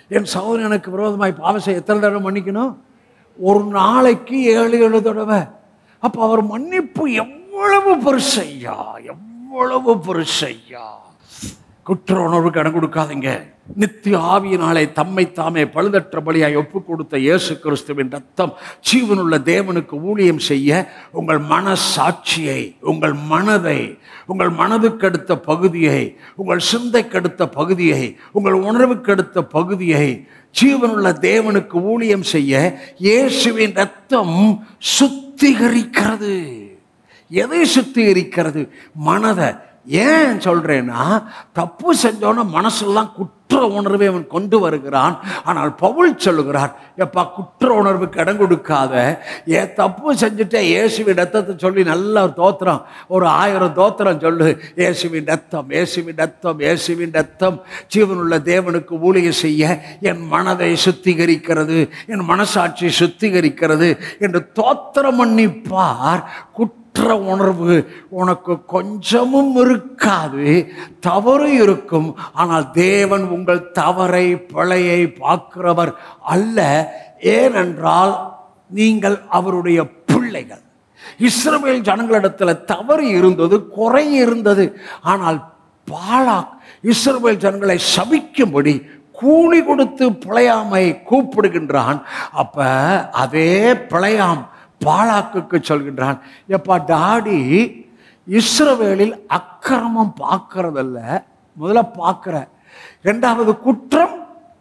என் சகோதரன் எனக்கு விரோதமாய் பாவம் செய்ய எத்தனை தடவை மன்னிக்கணும் ஒரு நாளைக்கு ஏழு ஏழு தடவை அப்போ அவர் மன்னிப்பு எவ்வளவு பெருசையா எவ்வளவு பெருசையா குற்ற உணர்வுக்கு இடம் கொடுக்காதீங்க நித்திய ஆவியினாலே தம்மை தாமே பழுதற்ற பலியாய் ஒப்பு கொடுத்த இயேசு கிறிஸ்துவின் ரத்தம் ஜீவனுள்ள தேவனுக்கு ஊழியம் செய்ய உங்கள் மனசாட்சியை உங்கள் மனதை உங்கள் மனதுக்கு அடுத்த பகுதியை உங்கள் சிந்தைக்கு அடுத்த பகுதியை உங்கள் உணர்வுக்கு அடுத்த பகுதியை ஜீவனுள்ள தேவனுக்கு ஊழியம் செய்ய இயேசுவின் ரத்தம் சுத்திகரிக்கிறது எதை சுத்திகரிக்கிறது மனதை ஏன் சொல்றேன்னா தப்பு செஞ்சோன்னா மனசெல்லாம் குற்ற உணர்வை அவன் கொண்டு வருகிறான் ஆனால் பவுல் சொல்லுகிறார் எப்பா குற்ற உணர்வுக்கு இடம் கொடுக்காத ஏன் தப்பு செஞ்சுட்டே இயேசுவின் ரத்தத்தை சொல்லி நல்ல ஒரு தோத்திரம் ஒரு ஆயிரம் தோத்திரம் சொல்லு இயேசுவின் ரத்தம் இயேசுவின் ரத்தம் இயேசுவின் ரத்தம் ஜீவனுள்ள தேவனுக்கு ஊழிய செய்ய என் மனதை சுத்திகரிக்கிறது என் மனசாட்சி சுத்திகரிக்கிறது என்று தோத்திரம் மன்னிப்பார் குற்ற குற்ற உணர்வு உனக்கு கொஞ்சமும் இருக்காது தவறு இருக்கும் ஆனால் தேவன் உங்கள் தவறை பிழையை பார்க்கிறவர் அல்ல ஏனென்றால் நீங்கள் அவருடைய பிள்ளைகள் இஸ்ரவேல் ஜனங்களிடத்தில் தவறு இருந்தது குறை இருந்தது ஆனால் பாலாக் இஸ்ரவேல் ஜனங்களை சபிக்கும்படி கூலி கொடுத்து பிழையாமை கூப்பிடுகின்றான் அப்ப அதே பிழையாம் பாலாக்குக்கு சொல்கின்றான் எப்பா டாடி இஸ்ரவேலில் அக்கிரமம் பார்க்கறதல்ல முதல்ல பார்க்கிற ரெண்டாவது குற்றம்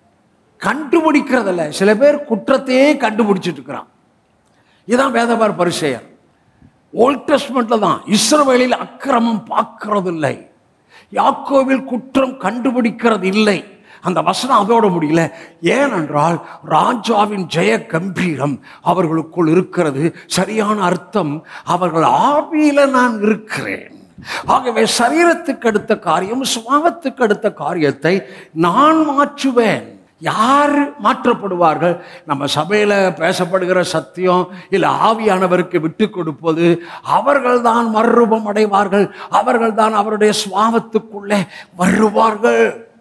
கண்டுபிடிக்கிறதல்ல சில பேர் குற்றத்தையே கண்டுபிடிச்சிட்டு இருக்கிறான் இதான் வேதபார் பரிசெயர் ஓல்ட் டெஸ்ட்மெண்ட்ல தான் இஸ்ரவேலில் அக்கிரமம் பார்க்கறதில்லை யாக்கோவில் குற்றம் கண்டுபிடிக்கிறது இல்லை அந்த வசனம் அதோட முடியல ஏனென்றால் ராஜாவின் ஜெய கம்பீரம் அவர்களுக்குள் இருக்கிறது சரியான அர்த்தம் அவர்கள் ஆவியில நான் இருக்கிறேன் ஆகவே சரீரத்துக்கு அடுத்த காரியம் சுவாபத்துக்கு அடுத்த காரியத்தை நான் மாற்றுவேன் யார் மாற்றப்படுவார்கள் நம்ம சபையில் பேசப்படுகிற சத்தியம் இல்லை ஆவியானவருக்கு விட்டு கொடுப்பது அவர்கள் தான் மறுரூபம் அடைவார்கள் அவர்கள் தான் அவருடைய சுவாபத்துக்குள்ளே வருவார்கள்